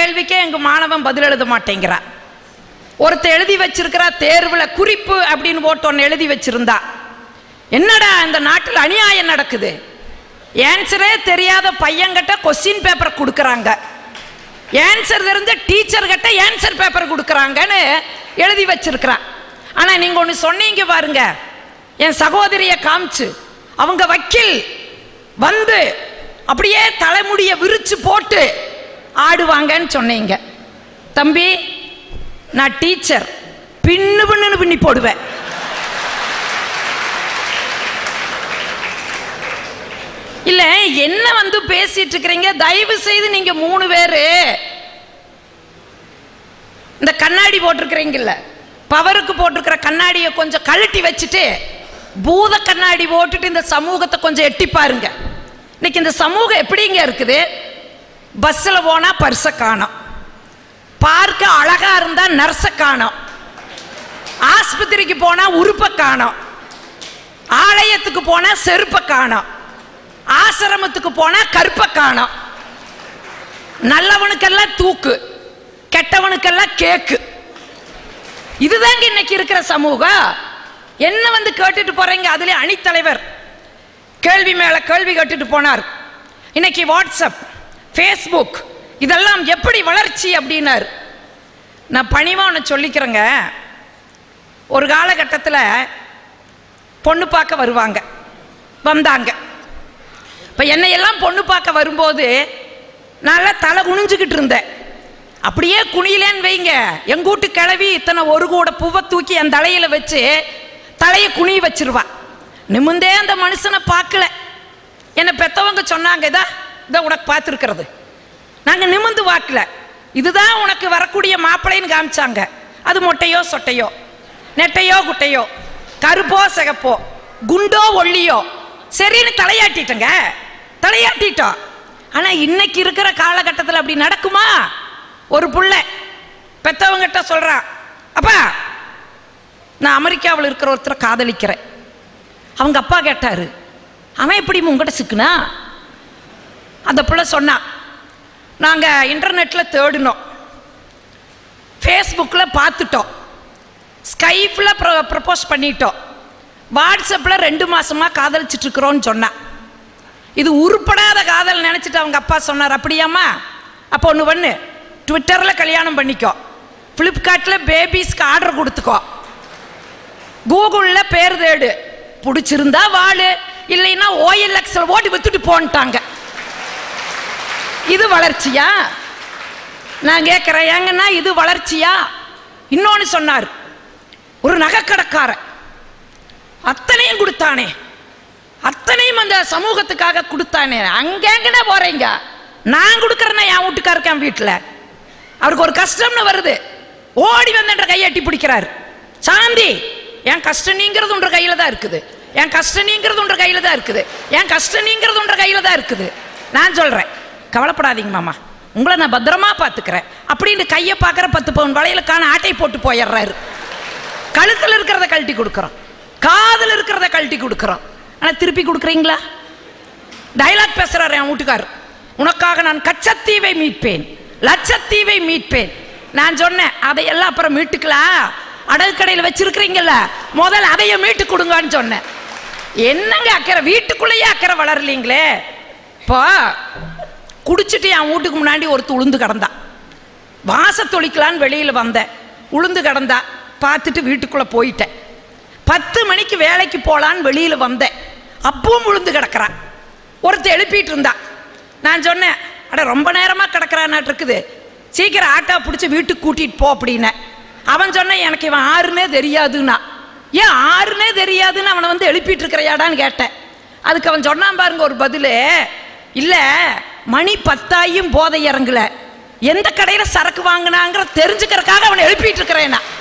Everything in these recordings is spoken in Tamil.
கேள்விக்கே எங்க மாணவன் பதில் எழுத மாட்டேங்கிறான் ஒருத்தர் எழுதி வச்சிருக்கிறா தேர்வுல குறிப்பு அப்படின்னு போட்டு ஒன்று எழுதி வச்சிருந்தா என்னடா இந்த நாட்டில் அநியாயம் நடக்குது ஆன்சரே தெரியாத பையன்கிட்ட கொஸ்டின் பேப்பர் கொடுக்குறாங்க ஆன்சர் தெரிஞ்ச டீச்சர் கிட்ட ஆன்சர் பேப்பர் கொடுக்குறாங்கன்னு எழுதி வச்சிருக்கிறான் ஆனால் நீங்கள் ஒன்று சொன்னீங்க பாருங்க என் சகோதரியை காமிச்சு அவங்க வக்கீல் வந்து அப்படியே தலைமுடிய விரிச்சு போட்டு ஆடுவாங்கன்னு சொன்னீங்க தம்பி நான் டீச்சர் பின்னு பின்னுன்னு பின்னி போடுவேன் இல்ல என்ன வந்து பேசிட்டு இருக்கிறீங்க தயவு செய்து நீங்க மூணு பேரு இந்த கண்ணாடி போட்டிருக்கிறீங்கல்ல பவருக்கு போட்டிருக்கிற கண்ணாடியை கொஞ்சம் கழட்டி வச்சுட்டு பூத கண்ணாடி போட்டுட்டு இந்த சமூகத்தை கொஞ்சம் எட்டி பாருங்க இன்னைக்கு இந்த சமூகம் எப்படிங்க இருக்குது பஸ்ஸில் போனால் பர்ஸை காணோம் பார்க்க அழகா இருந்தா நர்ஸை காணோம் ஆஸ்பத்திரிக்கு போனா உறுப்பை காணோம் ஆலயத்துக்கு போனா செருப்பை காணோம் ஆசிரமத்துக்கு போனா கருப்பை காணோம் நல்லவனுக்கெல்லாம் தூக்கு கெட்டவனுக்கெல்லாம் கேக்கு இதுதாங்க இன்னைக்கு இருக்கிற சமூகம் என்ன வந்து கேட்டுட்டு போறீங்க அதுல அணித்தலைவர் கேள்வி மேல கேள்வி கேட்டுட்டு போனார் இன்னைக்கு வாட்ஸ்அப் ஃபேஸ்புக் இதெல்லாம் எப்படி வளர்ச்சி அப்படின்னாரு நான் பணிவா ஒன்று சொல்லிக்கிறேங்க ஒரு காலகட்டத்தில் பொண்ணு பார்க்க வருவாங்க வந்தாங்க இப்போ என்னையெல்லாம் பொண்ணு பார்க்க வரும்போது நல்லா தலை குனிஞ்சுக்கிட்டு இருந்தேன் அப்படியே குனியலேன்னு வைங்க எங்க வீட்டு கிளவி இத்தனை ஒரு கூட பூவை தூக்கி என் தலையில வச்சு தலையை குனிய வச்சிருவா நிமிந்தே அந்த மனுஷனை பார்க்கல என்னை பெத்தவங்க சொன்னாங்க இதா இதை உனக்கு பார்த்துருக்கிறது நாங்கள் நிமிந்து வாக்கல இதுதான் உனக்கு வரக்கூடிய மாப்பிள்ளைன்னு காமிச்சாங்க அது மொட்டையோ சொட்டையோ நெட்டையோ குட்டையோ கருப்போ சிகப்போ குண்டோ ஒல்லியோ சரின்னு தலையாட்டிட்டங்க தலையாட்டிட்டோம் ஆனால் இன்னைக்கு இருக்கிற காலகட்டத்தில் அப்படி நடக்குமா ஒரு புள்ள பெத்தவங்கிட்ட சொல்கிறான் அப்பா நான் அமெரிக்காவில் இருக்கிற ஒருத்தரை காதலிக்கிறேன் அவங்க அப்பா கேட்டார் அவன் எப்படி உங்ககிட்ட சிக்குனா அந்த பிள்ளை சொன்னான் நாங்கள் இன்டர்நெட்டில் தேடினோம் ஃபேஸ்புக்கில் பார்த்துட்டோம் ஸ்கைப்பில் ப்ரொ ப்ரப்போஸ் பண்ணிட்டோம் வாட்ஸ்அப்பில் ரெண்டு மாதமாக காதலிச்சிட்டு இருக்கிறோன்னு சொன்னான் இது உருப்படாத காதல் நினச்சிட்டு அவங்க அப்பா சொன்னார் அப்படியாம்மா அப்போ ஒன்று பண்ணு ட்விட்டரில் கல்யாணம் பண்ணிக்கோ ஃப்ளிப்கார்ட்டில் பேபிஸ்க்கு ஆர்டர் கொடுத்துக்கோ கூகுளில் பேர் தேடு பிடிச்சிருந்தா வாழு இல்லைன்னா ஓஎல்எக்ஸில் ஓடி வித்துட்டு போன்ட்டாங்க இது வளர்ச்சியா நான் கேட்குறேன் ஏங்கன்னா இது வளர்ச்சியா இன்னொன்று சொன்னார் ஒரு நகைக்கடைக்காரன் அத்தனையும் கொடுத்தானே அத்தனையும் அந்த சமூகத்துக்காக கொடுத்தானே அங்கேங்கடா போறீங்க நான் கொடுக்குறேன்னா என் வீட்டுக்காருக்கு என் வீட்டில் அவருக்கு ஒரு கஷ்டம்னு வருது ஓடி வந்து என்ற கையை எட்டி பிடிக்கிறார் சாந்தி என் கஷ்டம் நீங்கிறது உன்ற கையில் தான் இருக்குது என் கஷ்டம் நீங்கிறது உன்ற கையில் தான் இருக்குது என் கஷ்டம் நீங்கிறது உன்ற கையில் தான் இருக்குது நான் சொல்கிறேன் கவலைப்படாதீங்க மாமா உங்களை நான் பத்திரமா பார்த்துக்கிறேன் அப்படின்னு கையை பார்க்குற பத்து பவுன் வளையலுக்கான ஆட்டை போட்டு போயிடுறாரு கழுத்தில் இருக்கிறத கழட்டி கொடுக்குறோம் காதில் இருக்கிறத கழட்டி கொடுக்குறோம் ஆனால் திருப்பி கொடுக்குறீங்களா டைலாக் பேசுகிறார் என் வீட்டுக்கார் உனக்காக நான் கச்சத்தீவை மீட்பேன் லட்சத்தீவை மீட்பேன் நான் சொன்னேன் அதையெல்லாம் அப்புறம் மீட்டுக்கலாம் அடகு கடையில் வச்சிருக்கிறீங்கல்ல முதல்ல அதையும் மீட்டு கொடுங்கன்னு சொன்னேன் என்னங்க அக்கறை வீட்டுக்குள்ளேயே அக்கறை வளரலீங்களே இப்போ குடிச்சிட்டு என் வீட்டுக்கு முன்னாடி ஒருத்தர் உளுந்து கிடந்தான் வாச தொளிக்கலான்னு வெளியில் வந்தேன் உளுந்து கிடந்தா பார்த்துட்டு வீட்டுக்குள்ளே போயிட்டேன் பத்து மணிக்கு வேலைக்கு போகலான்னு வெளியில் வந்தேன் அப்பவும் உளுந்து கிடக்குறான் ஒருத்தர் எழுப்பிட்டு இருந்தா நான் சொன்னேன் அட ரொம்ப நேரமாக கிடக்குறான்னாட்டு இருக்குது சீக்கிரம் ஆட்டோ பிடிச்சி வீட்டுக்கு கூட்டிகிட்டு போ அப்படின்னேன் அவன் சொன்னேன் எனக்கு இவன் ஆறுனே தெரியாதுன்னா ஏன் ஆறுனே தெரியாதுன்னு அவனை வந்து எழுப்பிட்டு இருக்கிறையாடான்னு கேட்டேன் அதுக்கு அவன் சொன்னான் பாருங்க ஒரு பதில் இல்லை மணி பத்தாயும் போதை இறங்கல எந்த கடையில் சரக்கு வாங்கினாங்கிற தெரிஞ்சுக்கிறதுக்காக அவனை எழுப்பிட்டு இருக்கிறேன் நான்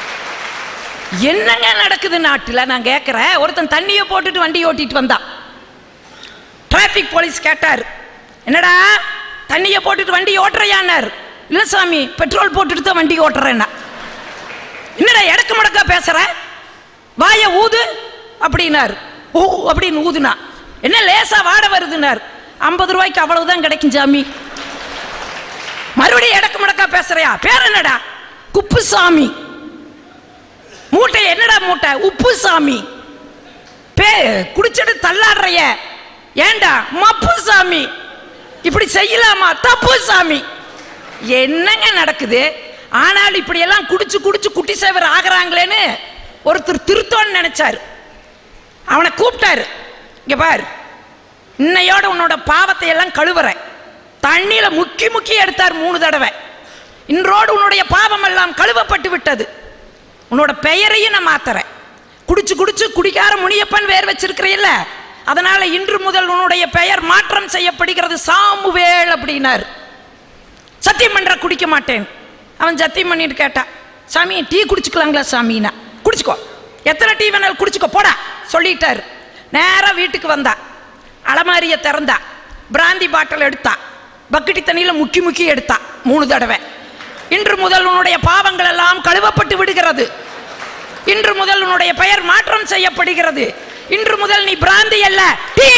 என்னங்க நடக்குது நாட்டில் நான் கேட்குறேன் ஒருத்தன் தண்ணியை போட்டுட்டு வண்டி ஓட்டிட்டு வந்தான் டிராஃபிக் போலீஸ் கேட்டார் என்னடா தண்ணியை போட்டுட்டு வண்டி ஓட்டுறையானார் இல்லை சாமி பெட்ரோல் போட்டுட்டு தான் வண்டி ஓட்டுறேன்னா என்னடா எடக்கு முடக்கா பேசுற வாய ஊது அப்படின்னார் ஊ அப்படின்னு ஊதுனா என்ன லேசா வாட வருதுன்னார் ஐம்பது ரூபாய்க்கு அவ்வளவுதான் கிடைக்கும் சாமி மறுபடியும் எடக்கு முடக்கா பேசுறியா பேர் என்னடா குப்புசாமி மூட்டை என்னடா மூட்டை உப்புசாமி பே குடிச்சிட்டு தள்ளாடுறைய ஏண்டா மப்பு சாமி இப்படி செய்யலாமா தப்பு சாமி என்னங்க நடக்குது ஆனால் இப்படி எல்லாம் குடிச்சு குடிச்சு குட்டி சேவர் ஆகுறாங்களேன்னு ஒருத்தர் திருத்தோன்னு நினைச்சாரு அவனை கூப்பிட்டாரு இங்க பாரு இன்னையோட உன்னோட பாவத்தை எல்லாம் கழுவுற தண்ணியில முக்கி முக்கி எடுத்தார் மூணு தடவை இன்றோடு உன்னுடைய பாவம் எல்லாம் கழுவப்பட்டு விட்டது உன்னோட பெயரையும் நான் மாத்துறேன் குடிச்சு குடிச்சு குடிக்கார முனியப்பன் வேர் வச்சிருக்கிறீல்ல அதனால இன்று முதல் உன்னுடைய பெயர் மாற்றம் செய்யப்படுகிறது சாமுவேல் அப்படின்னார் சத்தியம் பண்ற குடிக்க மாட்டேன் அவன் சத்தியம் பண்ணிட்டு கேட்டான் சாமி டீ குடிச்சுக்கலாங்களா சாமின்னா குடிச்சுக்கோ எத்தனை டீ வேணாலும் குடிச்சுக்கோ போடா சொல்லிட்டாரு நேரா வீட்டுக்கு வந்தா அலமாரியை திறந்தா பிராந்தி பாட்டில் எடுத்தா பக்கெட்டி தண்ணியில முக்கி முக்கி எடுத்தா மூணு தடவை இன்று முதல் உன்னுடைய பாவங்கள் எல்லாம் கழுவப்பட்டு விடுகிறது இன்று முதல் உன்னுடைய பெயர் மாற்றம் செய்யப்படுகிறது இன்று முதல் நீ பிராந்தி அல்ல டீ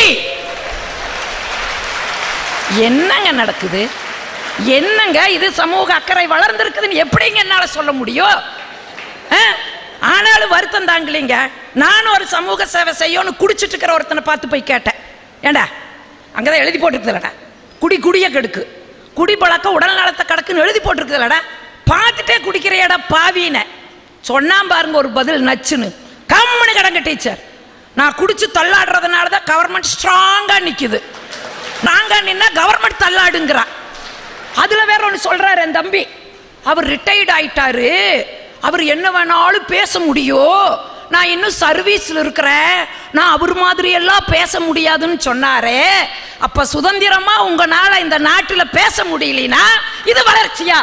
என்னங்க நடக்குது என்னங்க இது சமூக அக்கறை வளர்ந்துருக்குதுன்னு எப்படிங்க என்னால சொல்ல முடியும் ஆ? ஆனாலும் வருத்தம் தாங்கலைங்க நானும் ஒரு சமூக சேவை செய்யணும்னு குடிச்சிட்டு இருக்கிற ஒருத்தனை பார்த்து போய் கேட்டேன் ஏண்டா அங்கதான் எழுதி போட்டுருக்குதுலடா குடி குடிய கெடுக்கு குடி பழக்கம் உடல் நலத்தை கடக்குன்னு எழுதி போட்டிருக்குதுலடா பார்த்துட்டே குடிக்கிறையடா பாவின சொன்னான் பாருங்க ஒரு பதில் நச்சுன்னு கம்முன்னு கிடங்க டீச்சர் நான் குடிச்சு தள்ளாடுறதுனால தான் கவர்மெண்ட் ஸ்ட்ராங்காக நிற்குது நாங்கள் நின்னா கவர்மெண்ட் தள்ளாடுங்கிறா அதுல வேற ஒன்று சொல்றாரு என் தம்பி அவர் ரிட்டையர்ட் ஆயிட்டாரு அவர் என்ன வேணாலும் பேச முடியும் நான் இன்னும் சர்வீஸ்ல இருக்கிறேன் நான் அவர் மாதிரி எல்லாம் பேச முடியாதுன்னு சொன்னாரே அப்ப சுதந்திரமா உங்களால இந்த நாட்டுல பேச முடியலனா இது வளர்ச்சியா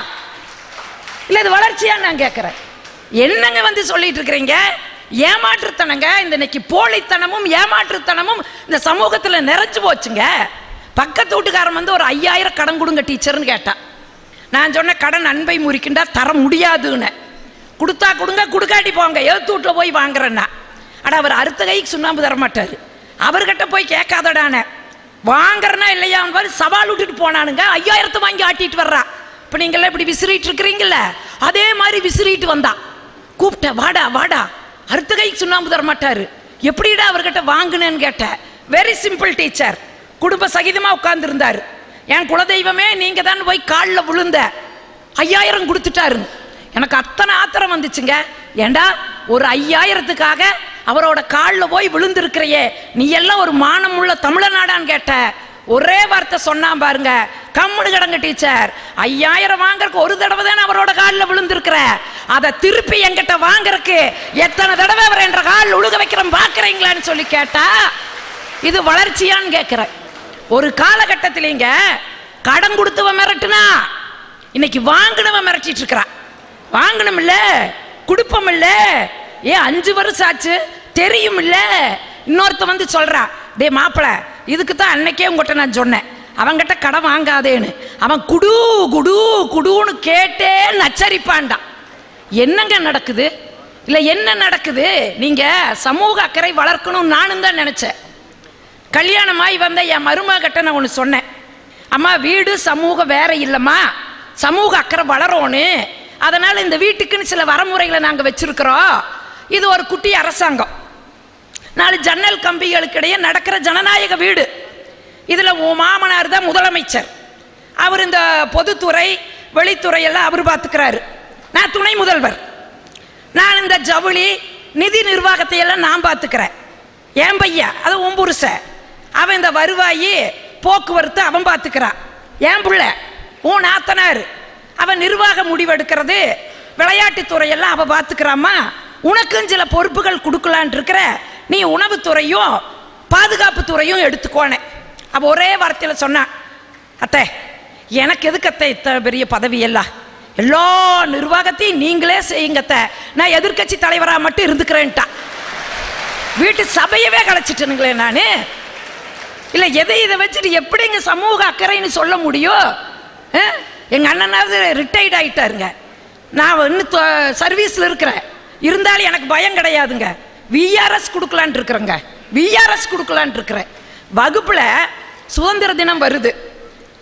இல்ல இது வளர்ச்சியா நான் கேட்கிறேன் என்னங்க வந்து சொல்லிட்டு இருக்கிறீங்க ஏமாற்றுத்தனங்க இந்த இன்னைக்கு போலித்தனமும் ஏமாற்றுத்தனமும் இந்த சமூகத்துல நிறைஞ்சு போச்சுங்க பக்கத்து வீட்டுக்காரன் வந்து ஒரு ஐயாயிரம் கடன் கொடுங்க டீச்சர்னு கேட்டான் நான் சொன்ன கடன் அன்பை முறிக்கின்றா தர முடியாதுன்னு கொடுத்தா கொடுங்க கொடுக்காட்டி போங்க எழுத்து வீட்டில் போய் வாங்குறேன்னா அட அவர் அறுத்த கைக்கு சுண்ணாம்பு தர மாட்டார் அவர்கிட்ட போய் கேட்காதடானே வாங்குறனா இல்லையா பாரு சவால் விட்டுட்டு போனானுங்க ஐயாயிரத்தை வாங்கி ஆட்டிட்டு வர்றா இப்போ நீங்களாம் இப்படி விசிறிட்டு இருக்கிறீங்கல்ல அதே மாதிரி விசிறிட்டு வந்தா கூப்பிட்டேன் வாடா வாடா அறுத்த கைக்கு சுண்ணாம்பு தர மாட்டாரு எப்படிடா அவர்கிட்ட வாங்குனேன்னு கேட்டேன் வெரி சிம்பிள் டீச்சர் குடும்ப சகிதமா உட்கார்ந்துருந்தாரு என் குலதெய்வமே நீங்க தான் போய் காலில் விழுந்த ஐயாயிரம் கொடுத்துட்டாரு எனக்கு அத்தனை ஆத்திரம் வந்துச்சுங்க ஏண்டா ஒரு ஐயாயிரத்துக்காக அவரோட காலில் போய் விழுந்திருக்கிறையே நீ எல்லாம் ஒரு மானமுள்ள தமிழநாடான்னு கேட்ட ஒரே வார்த்தை சொன்னான் பாருங்க கம்முனு கிடங்க டீச்சர் ஐயாயிரம் வாங்கறதுக்கு ஒரு தடவை தானே அவரோட காலில் விழுந்திருக்கிற அதை திருப்பி என்கிட்ட வாங்குறதுக்கு எத்தனை தடவை அவர் என்ற கால் உழுக வைக்கிறேன் பார்க்குறீங்களான்னு சொல்லி கேட்டா இது வளர்ச்சியான்னு கேட்குறேன் ஒரு காலகட்டத்திலேங்க கடன் கொடுத்தவன் மிரட்டுனா இன்னைக்கு வாங்கினவன் மிரட்டிட்டு இருக்கிறான் வாங்கணும் இல்ல குடுப்பம் இல்ல ஏ அஞ்சு வருஷம் ஆச்சு தெரியும் இல்ல இன்னொருத்த வந்து சொல்றா டே மாப்பிள இதுக்கு தான் அன்னைக்கே உங்ககிட்ட நான் சொன்னேன் அவன்கிட்ட கடன் வாங்காதேன்னு அவன் குடு குடு குடுன்னு கேட்டே நச்சரிப்பான்டான் என்னங்க நடக்குது இல்லை என்ன நடக்குது நீங்க சமூக அக்கறை வளர்க்கணும் நானும் தான் நினைச்சேன் கல்யாணமாகி வந்த என் மருமகிட்ட நான் ஒன்று சொன்னேன் அம்மா வீடு சமூகம் வேற இல்லைம்மா சமூக அக்கறை வளரோன்னு அதனால் இந்த வீட்டுக்குன்னு சில வரமுறைகளை நாங்கள் வச்சிருக்கிறோம் இது ஒரு குட்டி அரசாங்கம் நாலு ஜன்னல் கம்பிகளுக்கு இடையே நடக்கிற ஜனநாயக வீடு இதில் உன் மாமனார் தான் முதலமைச்சர் அவர் இந்த பொதுத்துறை வெளித்துறை எல்லாம் அவர் பார்த்துக்கிறாரு நான் துணை முதல்வர் நான் இந்த ஜவுளி நிதி நிர்வாகத்தை எல்லாம் நான் பார்த்துக்கிறேன் என் பையன் அது உன் புருஷன் அவன் இந்த வருவாயி போக்குவரத்து அவன் பார்த்துக்கிறான் என் புள்ள உன் நாத்தனார் அவன் நிர்வாக முடிவெடுக்கிறது விளையாட்டுத்துறையெல்லாம் அவன் பார்த்துக்கிறாம்மா உனக்கும் சில பொறுப்புகள் கொடுக்கலான் இருக்கிற நீ உணவுத்துறையும் பாதுகாப்பு துறையும் எடுத்துக்கோனே அவ ஒரே வார்த்தையில் சொன்னான் அத்தை எனக்கு எதுக்கு அத்தை இத்தனை பெரிய பதவி எல்லாம் எல்லா நிர்வாகத்தையும் நீங்களே செய்யுங்க அத்தை நான் எதிர்க்கட்சி தலைவராக மட்டும் இருந்துக்கிறேன்ட்டான் வீட்டு சபையவே கலைச்சிட்டனுங்களே நான் இல்லை எதை இதை வச்சுட்டு எப்படிங்க சமூக அக்கறைன்னு சொல்ல முடியும் ஆ? எங்க அண்ணனாவது ரிட்டையர்ட் ஆயிட்டாருங்க நான் இன்னும் சர்வீஸில் இருக்கிறேன் இருந்தாலும் எனக்கு பயம் கிடையாதுங்க விஆர்எஸ் கொடுக்கலான் இருக்கிறேங்க விஆர்எஸ் கொடுக்கலான் இருக்கிறேன் வகுப்பில் சுதந்திர தினம் வருது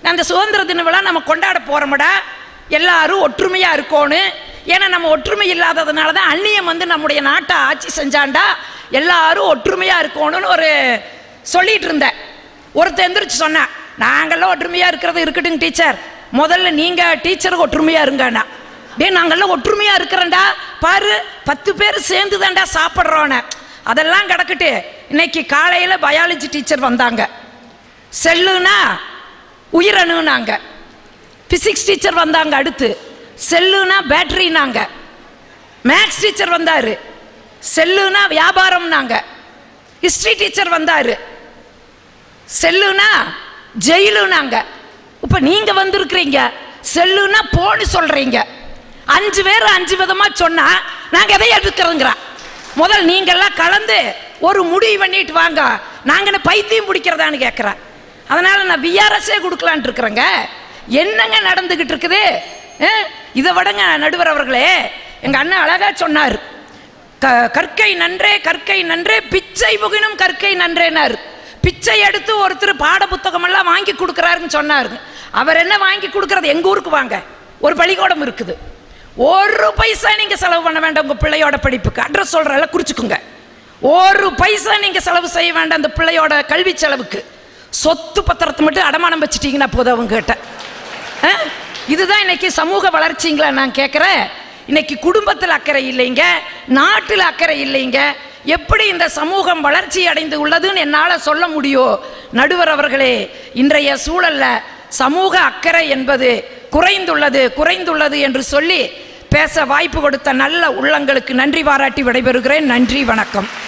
அந்த சுதந்திர தின விழா நம்ம கொண்டாட போகிறோம்டா எல்லாரும் ஒற்றுமையாக இருக்கணும் ஏன்னா நம்ம ஒற்றுமை இல்லாததுனால தான் அந்நியம் வந்து நம்முடைய நாட்டை ஆட்சி செஞ்சாண்டா எல்லாரும் ஒற்றுமையாக இருக்கணும்னு ஒரு சொல்லிட்டு இருந்தேன் ஒருத்தர் எந்திரிச்சு சொன்னேன் நாங்கள்லாம் ஒற்றுமையாக இருக்கிறது இருக்கட்டும் டீச்சர் முதல்ல நீங்கள் டீச்சருக்கு ஒற்றுமையாக இருங்கண்ணா டேய் நாங்கள்லாம் ஒற்றுமையாக இருக்கிறேன்டா பாரு பத்து பேர் சேர்ந்து தான்டா சாப்பிட்றோன்னு அதெல்லாம் கிடக்கட்டு இன்னைக்கு காலையில் பயாலஜி டீச்சர் வந்தாங்க செல்லுனா உயிரணுனாங்க ஃபிசிக்ஸ் டீச்சர் வந்தாங்க அடுத்து செல்லுனா பேட்டரினாங்க மேக்ஸ் டீச்சர் வந்தார் செல்லுனா வியாபாரம்னாங்க ஹிஸ்ட்ரி டீச்சர் வந்தார் செல்லுனா ஜெயிலுனாங்க இப்போ நீங்கள் வந்திருக்கிறீங்க செல்லுனா போன்னு சொல்கிறீங்க அஞ்சு பேர் அஞ்சு விதமாக சொன்னால் நாங்கள் எதை எடுக்கிறோங்கிறா முதல் நீங்கள்லாம் கலந்து ஒரு முடிவு பண்ணிட்டு வாங்க நாங்கள் என்ன பைத்தியம் பிடிக்கிறதான்னு கேட்குறேன் அதனால் நான் விஆர்எஸ்ஏ கொடுக்கலான்ட்டு இருக்கிறேங்க என்னங்க நடந்துக்கிட்டு இருக்குது அஹ், இதை விடங்க நடுவர் அவர்களே எங்கள் அண்ணன் அழகா சொன்னார் க கற்கை நன்றே கற்கை நன்றே பிச்சை புகினும் கற்கை நன்றேனார் பிச்சை எடுத்து ஒருத்தர் பாட புத்தகமெல்லாம் வாங்கி கொடுக்குறாருன்னு சொன்னார் அவர் என்ன வாங்கி கொடுக்கறது எங்கள் ஊருக்கு வாங்க ஒரு பள்ளிக்கூடம் இருக்குது ஒரு பைசா நீங்கள் செலவு பண்ண வேண்டாம் உங்கள் பிள்ளையோட படிப்புக்கு அட்ரஸ் சொல்கிறல குறிச்சுக்குங்க ஒரு பைசா நீங்கள் செலவு செய்ய வேண்டாம் அந்த பிள்ளையோட கல்வி செலவுக்கு சொத்து பத்திரத்தை மட்டும் அடமானம் வச்சுட்டீங்கன்னா போதும் அவங்க கிட்ட ஆ? இதுதான் இன்னைக்கு சமூக வளர்ச்சிங்களா நான் கேட்குறேன் இன்னைக்கு குடும்பத்தில் அக்கறை இல்லைங்க நாட்டில் அக்கறை இல்லைங்க எப்படி இந்த சமூகம் வளர்ச்சி அடைந்து உள்ளதுன்னு என்னால் சொல்ல முடியும் நடுவர் அவர்களே இன்றைய சூழல்ல சமூக அக்கறை என்பது குறைந்துள்ளது குறைந்துள்ளது என்று சொல்லி பேச வாய்ப்பு கொடுத்த நல்ல உள்ளங்களுக்கு நன்றி பாராட்டி விடைபெறுகிறேன் நன்றி வணக்கம்